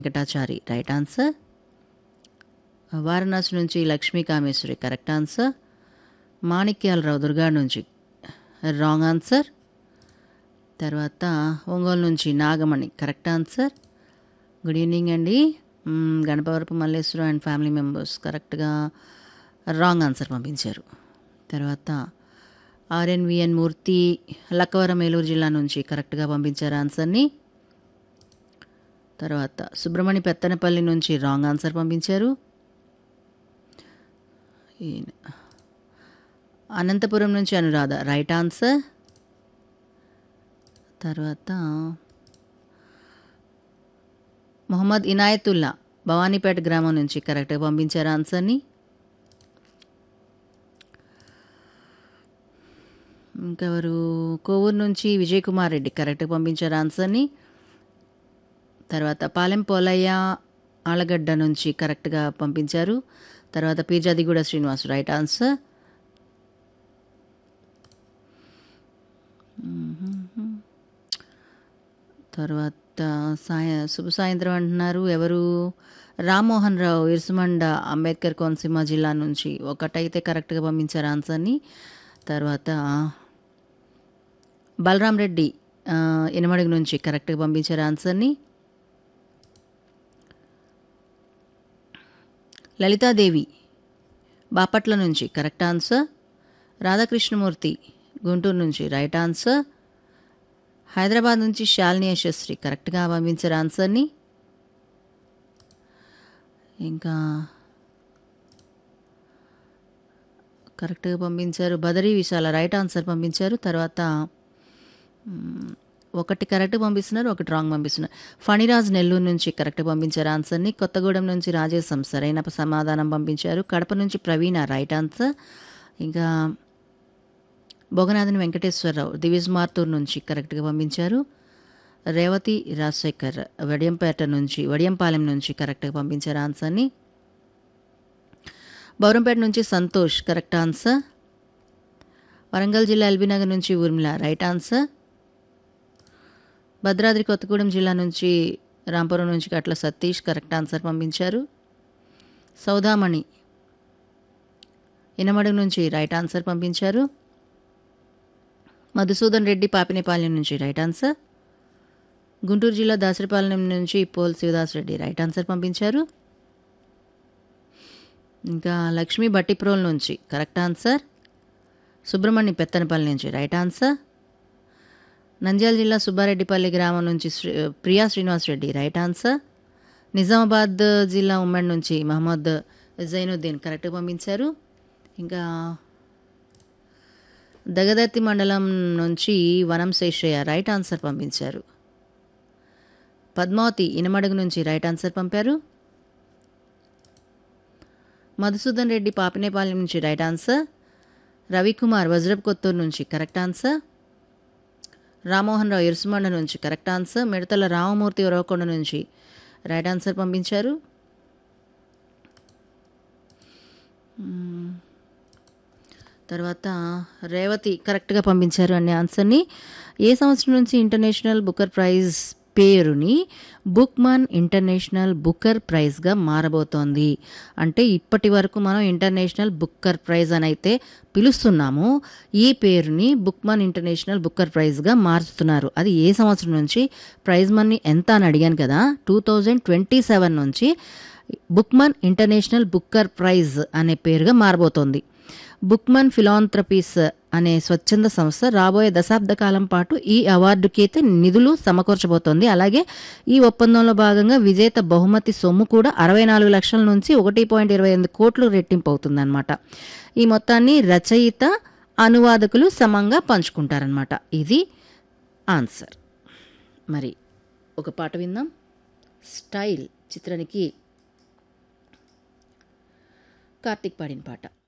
Venkatachari right answer Varanasi నుంచి Lakshmi Kameswari correct answer Manikyalarao Durgada నుంచి wrong answer తర్వాత ఒంగోలు నుంచి Nagamani correct answer good evening అండి మ్మ్, Ganapavarapu Malleswaram and family members కరెక్ట్గా రాంగ్ ఆన్సర్ పంపించారు తర్వాత ఆర్ఎన్విఎన్ మూర్తి లక్కవరం ఏలూరు జిల్లా నుంచి కరెక్ట్గా పంపించారు ఆన్సర్ని తర్వాత సుబ్రహ్మణ్య పెత్తనపల్లి నుంచి రాంగ్ ఆన్సర్ పంపించారు ఈయన అనంతపురం నుంచి అనురాధ రైట్ ఆన్సర్ తర్వాత మొహమ్మద్ ఇనాయతుల్లా భవానీపేట గ్రామం నుంచి కరెక్ట్గా పంపించారు ఆన్సర్ని ఇంకెవరు కోవూరు నుంచి విజయ్ కుమార్ రెడ్డి కరెక్ట్గా పంపించారు ఆన్సర్ని తర్వాత పాలెం పోలయ్య ఆలగడ్డ నుంచి కరెక్ట్గా పంపించారు తర్వాత పీర్జాదిగూడ శ్రీనివాస్ రైట్ ఆన్సర్ తర్వాత సాయ శుభ సాయంత్రం అంటున్నారు ఎవరు రామ్మోహన్ రావు ఇరుసుమండ అంబేద్కర్ కోనసీమ జిల్లా నుంచి ఒకటైతే కరెక్ట్గా పంపించారు ఆన్సర్ని తర్వాత బలరాం రెడ్డి ఆ, ఎనమడుగు నుంచి కరెక్ట్గా పంపించారు ఆన్సర్ని లలితాదేవి బాపట్ల నుంచి కరెక్ట్ ఆన్సర్ రాధాకృష్ణమూర్తి గుంటూరు నుంచి రైట్ ఆన్సర్ హైదరాబాద్ నుంచి శాలిని యశస్వి కరెక్ట్గా పంపించారు ఆన్సర్ని ఇంకా కరెక్ట్గా పంపించారు బదరీ విశాల రైట్ ఆన్సర్ పంపించారు తర్వాత మ్, ఒకటి కరెక్ట్ పంపిస్తున్నారు ఒకటి రాంగ్ పంపిస్తున్నారు ఫణిరాజ్ నెల్లూరు నుంచి కరెక్ట్ పంపించారు ఆన్సర్ని కొత్తగూడెం నుంచి రాజేశం సరైన సమాధానం పంపించారు కడప నుంచి ప్రవీణ రైట్ ఆన్సర్ ఇంకా భోగనాథన్ వెంకటేశ్వరరావు దివిజ్ మార్తూర్ నుంచి కరెక్ట్గా పంపించారు రేవతి రాజశేఖర్ వడియంపేట నుంచి వడియంపాలెం నుంచి కరెక్ట్గా పంపించారు ఆన్సర్ని బౌరంపేట నుంచి సంతోష్ కరెక్ట్ ఆన్సర్ వరంగల్ జిల్లా ఎల్బీనగర్ నుంచి ఊర్మిళ రైట్ ఆన్సర్ భద్రాద్రి కొత్తగూడెం జిల్లా నుంచి రాంపురం నుంచి కట్ల సతీష్ కరెక్ట్ ఆన్సర్ పంపించారు సౌదామణి ఇనమడుగు నుంచి రైట్ ఆన్సర్ పంపించారు మధుసూదన్ రెడ్డి పాపినేపాలెం నుంచి రైట్ ఆన్సర్ గుంటూరు జిల్లా దాసరిపాలెం నుంచి Paul Sivadas Reddy right answer పంపించారు ఇంకా లక్ష్మీ బట్టిప్రోల్ నుంచి కరెక్ట్ ఆన్సర్ సుబ్రహ్మణ్య పెత్తనపల్లి నుంచి రైట్ ఆన్సర్ నంద్యాల జిల్లా సుబ్బారెడ్డిపల్లి గ్రామం నుంచి శ్రీ ప్రియా శ్రీనివాస్ రెడ్డి రైట్ ఆన్సర్ నిజామాబాద్ జిల్లా ఉమ్మడి నుంచి మహమ్మద్ జైనుద్దీన్ కరెక్ట్గా పంపించారు ఇంకా దగదత్తి మండలం నుంచి వనం శేషయ్య రైట్ ఆన్సర్ పంపించారు పద్మావతి ఇనమడుగు నుంచి రైట్ ఆన్సర్ పంపారు మధుసూదన్ రెడ్డి పాపినేపాలెం నుంచి రైట్ ఆన్సర్ రవికుమార్ వజ్రప్ కొత్తూరు నుంచి కరెక్ట్ ఆన్సర్ రామ్మోహన్ రావు ఇరుసుమండ నుంచి కరెక్ట్ ఆన్సర్ మిడతల రామమూర్తి ఉరవకొండ నుంచి రైట్ ఆన్సర్ పంపించారు మ్మ్. తర్వాత రేవతి కరెక్ట్గా పంపించారు అనే ఆన్సర్ని ఏ సంవత్సరం నుంచి ఇంటర్నేషనల్ బుకర్ ప్రైజ్ పేరుని బుక్మన్ ఇంటర్నేషనల్ బుకర్ ప్రైజ్గా మారబోతోంది అంటే ఇప్పటి వరకు మనం ఇంటర్నేషనల్ బుక్కర్ ప్రైజ్ అని అయితే పిలుస్తున్నాము ఈ పేరుని బుక్మన్ ఇంటర్నేషనల్ బుక్కర్ ప్రైజ్గా మారుస్తున్నారు అది ఏ సంవత్సరం నుంచి ప్రైజ్ మనీ ఎంత అని అడిగాను కదా టూ థౌజండ్ ట్వంటీ సెవెన్ నుంచి బుక్మన్ ఇంటర్నేషనల్ బుక్కర్ ప్రైజ్ అనే పేరుగా మారబోతోంది బుక్మన్ ఫిలాంథ్రపీస్ అనే స్వచ్ఛంద సంస్థ రాబోయే దశాబ్ద కాలం పాటు ఈ అవార్డుకి అయితే నిధులు సమకూర్చబోతోంది అలాగే ఈ ఒప్పందంలో భాగంగా విజేత బహుమతి సొమ్ము కూడా అరవై నాలుగు లక్షల నుంచి ఒకటి పాయింట్ ఇరవై ఎనిమిది కోట్లు రెట్టింపు అవుతుందన్నమాట ఈ మొత్తాన్ని రచయిత అనువాదకులు సమంగా పంచుకుంటారనమాట ఇది ఆన్సర్ మరి ఒక పాట విందాం స్టైల్ చిత్రానికి కార్తీక్ పాడిన పాట